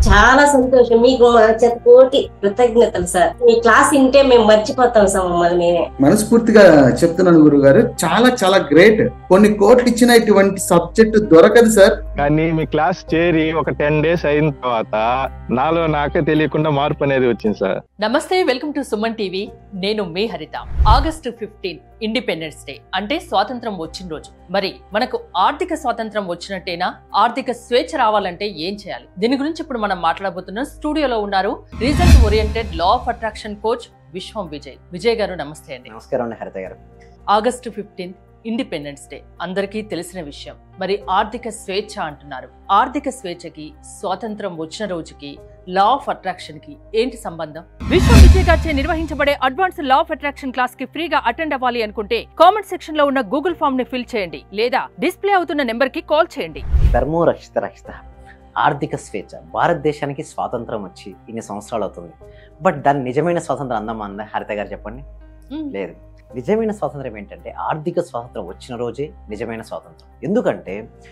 చాలా సంతోషం మీకు మా చేత కోటి కృతజ్ఞతలు సార్ మీ క్లాస్ వింటే మేము మర్చిపోతాం సార్ మమ్మల్ని మేమే మనస్ఫూర్తిగా చెప్తున్నాను గురువు గారు చాలా చాలా గ్రేట్ కొన్ని కోట్లు ఇచ్చిన ఇటువంటి సబ్జెక్ట్ దొరకదు సార్ కానీ మీ క్లాస్ చేరి ఒక టెన్ డేస్ అయిన తర్వాత నాలో నాకే తెలియకుండా మార్పు అనేది వచ్చింది సార్ నమస్తే వెల్కమ్ టు సుమన్ టీవీ నేను మీ హరిత ఆగస్టు ఫిఫ్టీన్ ఇండిపెండెన్స్ డే అంటే స్వాతంత్రం వచ్చిన రోజు మరి మనకు ఆర్థిక స్వాతంత్రం వచ్చినట్టేనా ఆర్థిక స్వేచ్ఛ రావాలంటే ఏం చేయాలి దీని గురించి ఇప్పుడు మనం మాట్లాడబోతున్నాం స్టూడియోలో ఉన్నారు result oriented law of attraction coach Viswam Vijay Vijay గారు నమస్తే అండి నమస్కారం అండి హరిత గారు ఆగస్టు ఫిఫ్టీన్ ఇండిపెండెన్స్ డే అందరికీ తెలిసిన విషయం మరి ఆర్థిక స్వేచ్ఛ అంటున్నారు ఆర్థిక స్వేచ్ఛకి స్వాతంత్రం వచ్చిన రోజుకి లా ఆఫ్ అట్రాక్షన్ కి ఏంటి సంబంధం విశ్వ విజయ్ గారిచే నిర్వహించబడే advance law of attraction class కి ఫ్రీగా అటెండ్ అవ్వాలి అనుకుంటే కామెంట్ సెక్షన్ లో ఉన్న గూగుల్ ఫామ్ ని ఫిల్ చేయండి లేదా డిస్ప్లే అవుతున్న నెంబర్ కి కాల్ చేయండి ధర్మో రక్షిత రక్షిత ఆర్థిక స్వేచ్ఛ భారతదేశానికి స్వాతంత్రం వచ్చి ఇన్ని సంవత్సరాలు అవుతుంది బట్ దాని నిజమైన స్వాతంత్రం అందమా అందా హరిత గారు చెప్పండి మ్మ్. లేదు నిజమైన స్వాతంత్రం ఏంటంటే ఆర్థిక స్వాతంత్రం వచ్చిన రోజే నిజమైన స్వాతంత్రం ఎందుకంటే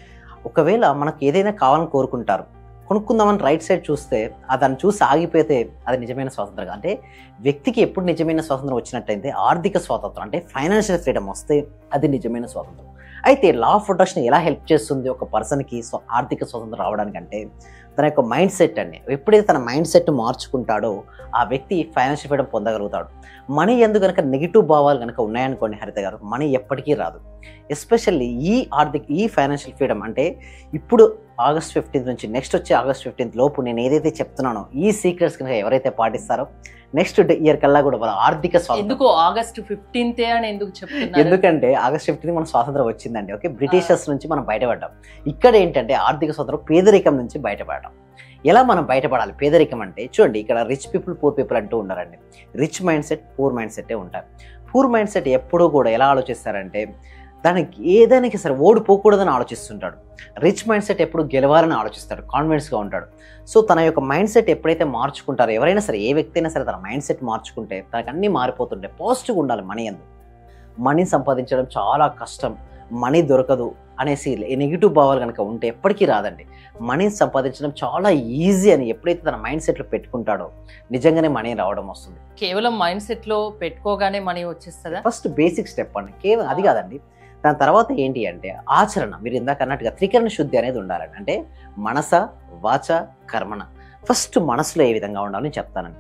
ఒకవేళ మనకు ఏదైనా కావాలని కోరుకుంటారు కొనుక్కుందామని రైట్ సైడ్ చూస్తే ఆ దాన్ని చూసి ఆగిపోతే అది నిజమైన స్వాతంత్రం కాదు. అంటే వ్యక్తికి ఎప్పుడు నిజమైన స్వాతంత్రం వచ్చినట్టయితే ఆర్థిక స్వాతంత్రం అంటే ఫైనాన్షియల్ ఫ్రీడమ్ వస్తే అది నిజమైన స్వాతంత్రం అయితే లా ఆఫ్ ప్రొడక్షన్ ఎలా హెల్ప్ చేస్తుంది ఒక పర్సన్కి స్వ ఆర్థిక స్వాతంత్రం రావడానికంటే తన యొక్క మైండ్ సెట్ అండి ఎప్పుడైతే తన మైండ్ సెట్ మార్చుకుంటాడో ఆ వ్యక్తి ఫైనాన్షియల్ ఫ్రీడమ్ పొందగలుగుతాడు మనీ ఎందు కనుక నెగిటివ్ భావాలు కనుక ఉన్నాయనుకోండి హరిత గారు మనీ ఎప్పటికీ రాదు ఎస్పెషల్లీ ఈ ఆర్థిక ఈ ఫైనాన్షియల్ ఫ్రీడమ్ అంటే ఇప్పుడు ఆగస్ట్ ఫిఫ్టీన్త్ నుంచి నెక్స్ట్ వచ్చే ఆగస్ట్ ఫిఫ్టీన్త్ లోపు నేను ఏదైతే చెప్తున్నానో ఈ సీక్రెట్స్ కనుక ఎవరైతే పాటిస్తారో నెక్స్ట్ ఇయర్ కల్లా కూడా వాళ్ళ ఆర్థిక స్వాతంత్రం ఎందుకు ఆగస్టు ఫిఫ్టీన్త్ అని ఎందుకు చెప్తున్నారు ఎందుకంటే ఆగస్ట్ ఫిఫ్టీన్ మన స్వాతంత్రం వచ్చిందండి ఓకే బ్రిటిషర్స్ నుంచి మనం బయటపడ్డాం ఇక్కడ ఏంటంటే ఆర్థిక స్వాతంత్రం పేదరికం నుంచి బయటపడడం ఎలా మనం బయటపడాలి పేదరికం అంటే చూడండి ఇక్కడ రిచ్ పీపుల్ పూర్ పీపుల్ అంటూ ఉన్నారండి rich mind set poor mind సెట్టే ఉంటారు పూర్ మైండ్ సెట్ ఎప్పుడూ కూడా ఎలా ఆలోచిస్తారంటే దానికి ఏదానికి సరే ఓడిపోకూడదని ఆలోచిస్తుంటాడు రిచ్ మైండ్ సెట్ ఎప్పుడు గెలవాలని ఆలోచిస్తాడు కాన్ఫిడెన్స్గా ఉంటాడు సో తన యొక్క మైండ్ సెట్ ఎప్పుడైతే మార్చుకుంటారో ఎవరైనా సరే ఏ వ్యక్తి అయినా సరే తన మైండ్ సెట్ మార్చుకుంటే తనకు అన్నీ మారిపోతుంటాయి పాజిటివ్గా ఉండాలి మనీ అందు మనీ సంపాదించడం చాలా కష్టం మనీ దొరకదు అనేసి నెగిటివ్ భావాలు కనుక ఉంటే ఎప్పటికీ రాదండి మనీ సంపాదించడం చాలా ఈజీ అని ఎప్పుడైతే తన మైండ్ సెట్లో పెట్టుకుంటాడో నిజంగానే మనీ రావడం వస్తుంది కేవలం మైండ్ సెట్ లో పెట్టుకోగానే మనీ వచ్చేస్తుందా ఫస్ట్ బేసిక్ స్టెప్ అండి కేవలం అది కాదండి దాని తర్వాత ఏంటి అంటే ఆచరణ మీరు ఇందాక అన్నట్టుగా త్రికరణ శుద్ధి అనేది ఉండాలండి అంటే మనస వాచ కర్మణ ఫస్ట్ మనసులో ఏ విధంగా ఉండాలని చెప్తానండి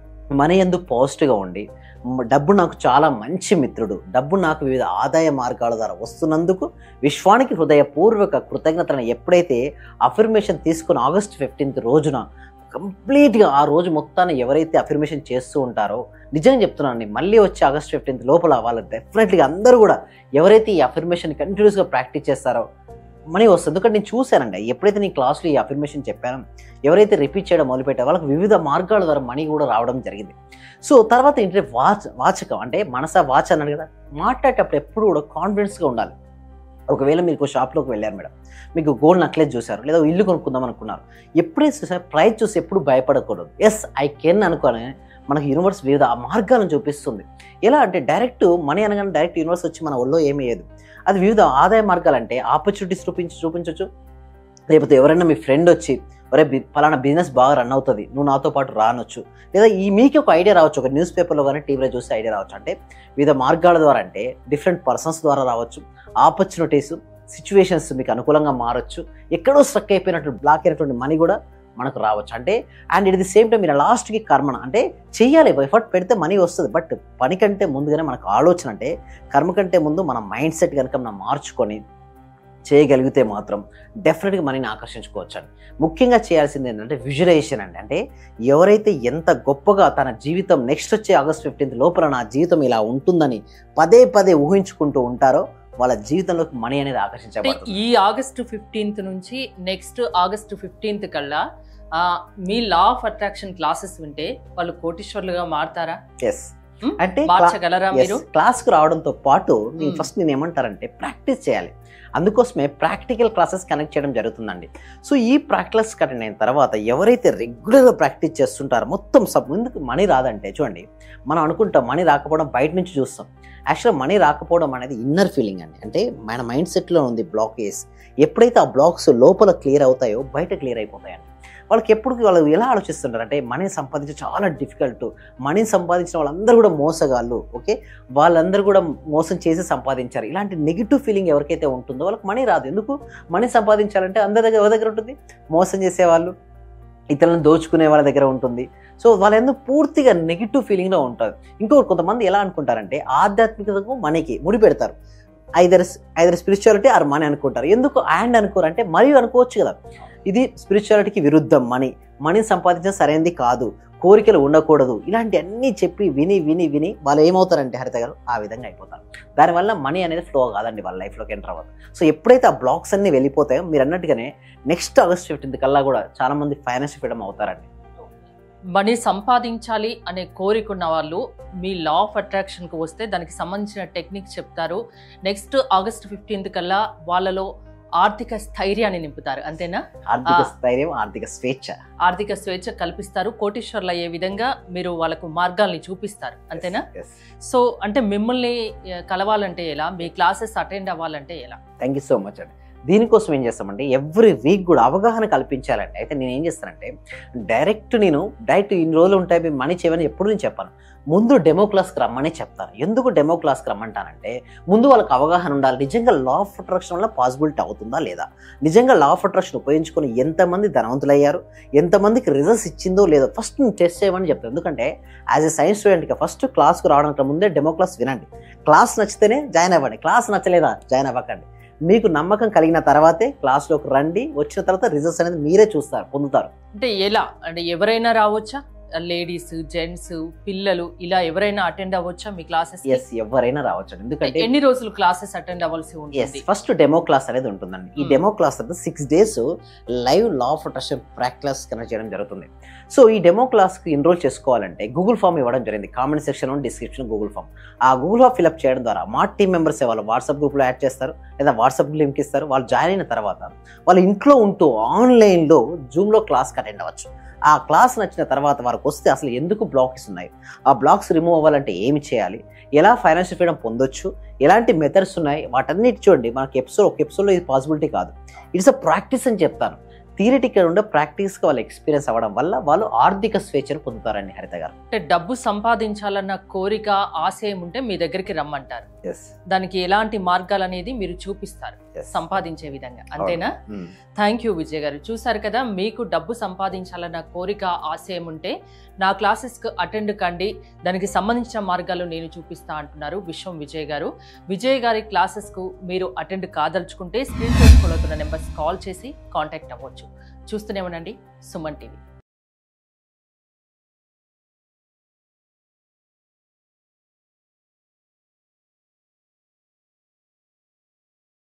మన ఎందు పాజిటివ్గా ఉండి మ- డబ్బు నాకు చాలా మంచి మిత్రుడు డబ్బు నాకు వివిధ ఆదాయ మార్గాల ద్వారా వస్తున్నందుకు విశ్వానికి హృదయపూర్వక కృతజ్ఞతలను ఎప్పుడైతే అఫర్మేషన్ తీసుకుని ఆగస్ట్ ఫిఫ్టీన్త్ రోజున కంప్లీట్గా ఆ రోజు మొత్తాన్ని ఎవరైతే అఫర్మేషన్ చేస్తూ ఉంటారో నిజంగా చెప్తున్నానండి మళ్ళీ వచ్చి ఆగస్ట్ ఫిఫ్టీన్త్ లోపల వాళ్ళు డెఫినెట్లీగా అందరూ కూడా ఎవరైతే ఈ అఫర్మేషన్ కంటిన్యూస్గా ప్రాక్టీస్ చేస్తారో మనీ వస్తుంది ఎందుకంటే నేను చూశానండి ఎప్పుడైతే నేను క్లాస్లో ఈ అఫర్మేషన్ చెప్పానో ఎవరైతే రిపీట్ చేయడం మొదలుపెట్టారో వాళ్ళకి వివిధ మార్గాల ద్వారా మనీ కూడా రావడం జరిగింది సో తర్వాత ఏంటంటే వాచ వాచకం అంటే మనస వాచ అన్నాడు కదా మాట్లాడేటప్పుడు ఎప్పుడు కూడా కాన్ఫిడెన్స్గా ఉండాలి ఒకవేళ మీకు షాప్లోకి వెళ్ళారు మేడం మీకు గోల్డ్ నక్లెస్ చూసారు లేదా ఇల్లు కొనుక్కుందాం అనుకున్నారు ఎప్పుడైతే చూసారు ప్రైస్ చూసి ఎప్పుడు భయపడకూడదు ఎస్ ఐ కెన్ అనుకోని మనకు యూనివర్స్ వివిధ ఆ మార్గాలను చూపిస్తుంది ఎలా అంటే డైరెక్ట్ మనీ అనగానే డైరెక్ట్ యూనివర్స్ వచ్చి మన ఒళ్ళో ఏమీ లేదు అది వివిధ ఆదాయ మార్గాలు అంటే ఆపర్చునిటీస్ చూపించి చూపించవచ్చు లేకపోతే ఎవరైనా మీ ఫ్రెండ్ వచ్చి ఒరే బి- ఫలానా బిజినెస్ బాగా రన్ అవుతుంది నువ్వు నాతో పాటు రానొచ్చు లేదా ఈ మీకు ఒక ఐడియా రావచ్చు ఒక న్యూస్ పేపర్లో కానీ టీవీలో చూస్తే ఐడియా రావచ్చు అంటే వివిధ మార్గాల ద్వారా అంటే డిఫరెంట్ పర్సన్స్ ద్వారా రావచ్చు ఆపర్చునిటీస్ సిచ్యువేషన్స్ మీకు అనుకూలంగా మారచ్చు ఎక్కడో స్ట్రక్ అయిపోయినట్టు బ్లాక్ అయినటువంటి మనీ కూడా మనకు రావచ్చు అంటే and it the same time మీరు లాస్ట్కి కర్మణ అంటే చెయ్యాలి ఎఫర్ట్ పెడితే మనీ వస్తుంది బట్ పని కంటే ముందుగానే మనకు ఆలోచన అంటే కర్మ కంటే ముందు మన మైండ్ సెట్ కనుక మనం మార్చుకొని చేయగలిగితే మాత్రం డెఫినెట్గా మనీని ఆకర్షించుకోవచ్చు అండి ముఖ్యంగా చేయాల్సింది ఏంటంటే విజువలైజేషన్ అండి అంటే ఎవరైతే ఎంత గొప్పగా తన జీవితం నెక్స్ట్ వచ్చే ఆగస్ట్ ఫిఫ్టీన్త్ లోపల నా జీవితం ఇలా ఉంటుందని పదే పదే ఊహించుకుంటూ ఉంటారో వాళ్ళ జీవితంలోకి మనీ అనేది అంటే ఆకర్షించబడుతుంది ఈ ఆగస్టు ఫిఫ్టీన్త్ నుంచి నెక్స్ట్ ఆగస్టు ఫిఫ్టీన్త్ కల్లా ఆ, మీ లా ఆఫ్ అట్రాక్షన్ క్లాసెస్ వింటే వాళ్ళు కోటీశ్వర్లుగా మారుతారా ఎస్ Hmm? అంటే మార్చగలరా మీరు క్లాస్కి రావడంతో పాటు నేను Hmm. ఫస్ట్ నేను ఏమంటారంటే ప్రాక్టీస్ చేయాలి అందుకోసమే ప్రాక్టికల్ క్లాసెస్ కనెక్ట్ చేయడం జరుగుతుందండి సో ఈ ప్రాక్టీస్ కనెక్ట్ అయిన తర్వాత ఎవరైతే రెగ్యులర్గా ప్రాక్టీస్ చేస్తుంటారో మొత్తం సబ్ ఎందుకు మనీ రాదంటే చూడండి మనం అనుకుంటాం మనీ రాకపోవడం బయట నుంచి చూస్తాం యాక్చువల్గా మనీ రాకపోవడం అనేది ఇన్నర్ ఫీలింగ్ అండి అంటే మన మైండ్ సెట్లో ఉంది బ్లాకేజ్ ఎప్పుడైతే ఆ బ్లాక్స్ లోపల క్లియర్ అవుతాయో బయట క్లియర్ అయిపోతాయండి వాళ్ళకి ఎప్పుడు వాళ్ళు ఎలా ఆలోచిస్తుంటారు అంటే మనీ సంపాదించడం చాలా డిఫికల్ట్ మనీ సంపాదించిన వాళ్ళందరూ కూడా మోసగాళ్ళు ఓకే వాళ్ళందరూ కూడా మోసం చేసి సంపాదించారు ఇలాంటి నెగిటివ్ ఫీలింగ్ ఎవరికైతే ఉంటుందో వాళ్ళకి మనీ రాదు ఎందుకు మనీ సంపాదించాలంటే అందరి దగ్గర ఎవరి దగ్గర ఉంటుంది మోసం చేసేవాళ్ళు ఇతరులను దోచుకునే వాళ్ళ దగ్గర ఉంటుంది సో వాళ్ళందరూ పూర్తిగా నెగిటివ్ ఫీలింగ్లో ఉంటుంది ఇంకొకటి కొంతమంది ఎలా అనుకుంటారంటే ఆధ్యాత్మికతకు మనీకి ముడి పెడతారు either either spirituality or money అనుకుంటారు ఎందుకు అండ్ అనుకోరు అంటే మరియు అనుకోవచ్చు కదా ఇది స్పిరిచువాలిటీకి విరుద్ధం మనీ మనీ సంపాదించడం సరైనది కాదు కోరికలు ఉండకూడదు ఇలాంటి అన్నీ చెప్పి విని విని విని వాళ్ళు ఏమవుతారంటే హరిత గారు ఆ విధంగా అయిపోతారు దానివల్ల మనీ అనేది ఫ్లో కాదండి వాళ్ళ లైఫ్లోకి ఎంటర్ అవ్వదు సో ఎప్పుడైతే ఆ బ్లాక్స్ అన్ని వెళ్ళిపోతాయో మీరు అన్నట్టుగానే నెక్స్ట్ ఆగస్ట్ ఫిఫ్టీన్త్ కల్లా కూడా చాలా మంది ఫైనాన్స్ ఫ్రీడమ్ అవుతారండి మనీ సంపాదించాలి అనే కోరికున్న వాళ్ళు మీ లా ఆఫ్ అట్రాక్షన్కి వస్తే దానికి సంబంధించిన టెక్నిక్స్ చెప్తారు నెక్స్ట్ ఆగస్ట్ ఫిఫ్టీన్త్ కల్లా వాళ్ళలో ఆర్థిక స్థైర్యాన్ని నింపుతారు అంతేనా ఆర్థిక ఆ. స్థైర్యం ఆర్థిక స్వేచ్ఛ ఆర్థిక స్వేచ్ఛ కల్పిస్తారు కోటీశ్వర్లు అయ్యే విధంగా మీరు వాళ్ళకు మార్గాల్ని చూపిస్తారు అంతేనా సో అంటే మిమ్మల్ని ఆ, కలవాలంటే ఎలా మీ క్లాసెస్ అటెండ్ అవ్వాలంటే ఎలా థ్యాంక్ యూ సో మచ్ అండి దీనికోసం ఏం చేస్తామంటే ఎవ్రీ వీక్ కూడా అవగాహన కల్పించాలండి అయితే నేను ఏం చేస్తానంటే డైరెక్ట్ నేను డైరెక్ట్ ఇన్ని రోజులు ఉంటాయి మీరు మనీ చేయమని ఎప్పుడు నేను చెప్పాను ముందు డెమో క్లాస్కి రమ్మని చెప్తాను ఎందుకు డెమో క్లాస్కి రమ్మంటానంటే ముందు వాళ్ళకి అవగాహన ఉండాలి నిజంగా లా ఆఫ్ అట్రాక్షన్ వల్ల పాసిబిలిటీ అవుతుందా లేదా నిజంగా లా ఆఫ్ అట్రాక్షన్ ఉపయోగించుకొని ఎంతమంది ధనవంతులయ్యారు ఎంతమందికి రిజల్ట్స్ ఇచ్చిందో లేదో ఫస్ట్ నేను టెస్ట్ చేయమని చెప్తాను ఎందుకంటే యాజ్ ఎ సైన్స్ స్టూడెంట్గా ఫస్ట్ క్లాస్కి రావడానికి ముందే డెమో క్లాస్ వినండి క్లాస్ నచ్చితేనే జాయిన్ అవ్వండి క్లాస్ నచ్చలేదా జాయిన్ అవ్వకండి మీకు నమ్మకం కలిగిన తర్వాతే క్లాస్లోకి రండి వచ్చిన తర్వాత రిజల్ట్స్ అనేది మీరే చూస్తారు పొందుతారు అంటే ఎలా అంటే ఎవరైనా రావచ్చా లేడీస్ జెంట్స్ పిల్లలు ఇలా ఎవరైనా అటెండ్ అవ్వచ్చా మీ క్లాసెస్ ఎస్ ఎవరైనా రావచ్చు ఎందుకంటే ఎన్ని రోజులు క్లాసెస్ అటెండ్ అవ్వాల్సి ఎస్ ఉంటుంది ఫస్ట్ డెమో క్లాస్ అనేది ఉంటుందండి ఈ Hmm. డెమో క్లాస్ అనేది six days live law of attraction practice connect చేయడం జరుగుతుంది సో ఈ డెమో క్లాస్కి ఎన్రోల్ చేసుకోవాలంటే గూగుల్ ఫామ్ ఇవ్వడం జరిగింది comment section description Google form ఆ గూగుల్ ఫామ్ ఫిల్అప్ చేయడం ద్వారా మా టీం మెంబర్స్ వాళ్ళు వాట్సాప్ గ్రూప్లో యాడ్ చేస్తారు లేదా వాట్సాప్ లింక్ ఇస్తారు వాళ్ళు జాయిన్ అయిన తర్వాత వాళ్ళు ఇంట్లో ఉంటూ ఆన్లైన్లో జూమ్లో క్లాస్కి అటెండ్ అవ్వచ్చు ఆ క్లాస్ నచ్చిన తర్వాత వారికి వస్తే అసలు ఎందుకు బ్లాక్స్ ఉన్నాయి ఆ బ్లాక్స్ రిమూవ్ అవ్వాలంటే ఏమి చేయాలి ఎలా ఫైనాన్షియల్ ఫ్రీడమ్ పొందొచ్చు ఎలాంటి మెథడ్స్ ఉన్నాయి వాటన్నిటి చూడండి మనకి ఎపిసోడ్ ఒక ఎపిసోడ్లో ఇది పాసిబిలిటీ కాదు ఇట్స్ అ ప్రాక్టీస్ అని చెప్తాను థియరిటికల్ ఉండే ప్రాక్టీస్గా వాళ్ళు ఎక్స్పీరియన్స్ అవ్వడం వల్ల వాళ్ళు ఆర్థిక స్వేచ్ఛను పొందుతారండి హరిత గారు అంటే డబ్బు సంపాదించాలన్న కోరిక ఆశయం ఉంటే మీ దగ్గరికి రమ్మంటారు ఎస్ దానికి ఎలాంటి మార్గాలు అనేది మీరు చూపిస్తారు సంపాదించే విధంగా అంతేనా థ్యాంక్ యూ విజయ్ గారు చూసారు కదా మీకు డబ్బు సంపాదించాలన్న కోరిక ఆశయం ఉంటే నా క్లాసెస్కి అటెండ్ కండి దానికి సంబంధించిన మార్గాలు నేను చూపిస్తా అంటున్నారు విశ్వం విజయ్ గారు విజయ్ గారి క్లాసెస్కు మీరు అటెండ్ కాదలుచుకుంటే స్క్రీన్ షాట్ నెంబర్స్ కాల్ చేసి కాంటాక్ట్ అవ్వచ్చు చూస్తూనే ఉండండి సుమన్ టీవీ